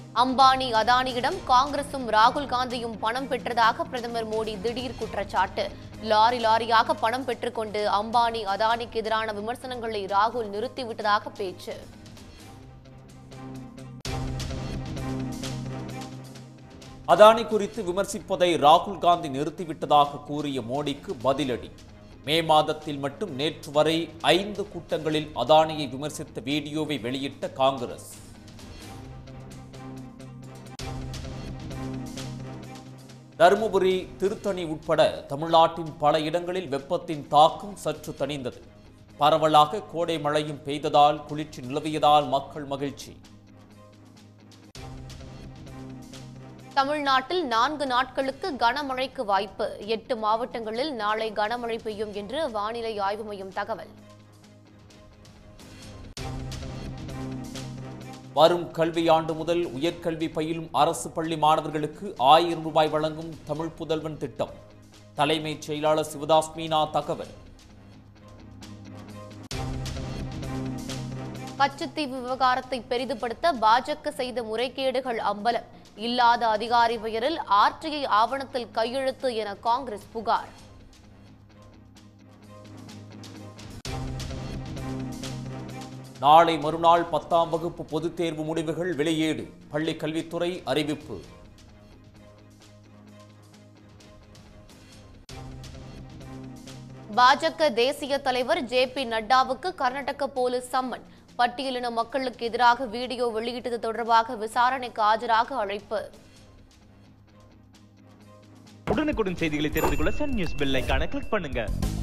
அம்பானி அதானியிடம் காங்கிரசும் ராகுல் காந்தியும் பணம் பெற்றதாக பிரதமர் மோடி திடீர் குற்றச்சாட்டு லாரி லாரியாக பணம் பெற்றுக்கொண்டு அம்பானி அதானிக்கு எதிரான விமர்சனங்களை ராகுல் நிறுத்திவிட்டதாக பேச்சு அதானி குறித்து விமர்சிப்பதை ராகுல் காந்தி நிறுத்திவிட்டதாக கூறிய மோடிக்கு பதிலடி மே மாதத்தில் மட்டும் நேற்று வரை ஐந்து கூட்டங்களில் அதானியை விமர்சித்த வீடியோவை வெளியிட்ட காங்கிரஸ் தருமபுரி திருத்தணி உட்பட தமிழ்நாட்டின் பல இடங்களில் வெப்பத்தின் தாக்கம் சற்று தணிந்தது பரவலாக கோடை மழையும் பெய்ததால் குளிர்ச்சி நிலவியதால் மக்கள் மகிழ்ச்சி தமிழ்நாட்டில் நான்கு நாட்களுக்கு கனமழைக்கு வாய்ப்பு எட்டு மாவட்டங்களில் நாளை கனமழை பெய்யும் என்று வானிலை ஆய்வு மையம் தகவல் வரும் கல்வியாண்டு முதல் உயர்கல்வி பயிலும் அரசு பள்ளி மாணவர்களுக்கு ஆயிரம் ரூபாய் வழங்கும் தமிழ் புதல்வன் திட்டம் தலைமைச் செயலாளர் சிவதாஸ் மீனா தகவல் கச்சத்தீவு விவகாரத்தை பெரிதுபடுத்த பாஜக செய்த முறைகேடுகள் அம்பலம் இல்லாத அதிகாரி பெயரில் ஆர்டிஐ ஆவணத்தில் கையெழுத்து என காங்கிரஸ் புகார் நாளை மறுநாள் பத்தாம் வகுப்பு பொதுத் தேர்வு முடிவுகள் வெளியீடு பள்ளி கல்வித்துறை அறிவிப்பு பாஜக தேசிய தலைவர் ஜே பி நட்டாவுக்கு கர்நாடக போலீஸ் சம்மன் பட்டியலின மக்களுக்கு எதிராக வீடியோ வெளியிட்டது தொடர்பாக விசாரணைக்கு ஆஜராக அழைப்பு உடனுக்குடன் செய்திகளை தெரிந்து கொள்ள சன் நியூஸ் பெல் ஐகானை கிளிக் பண்ணுங்க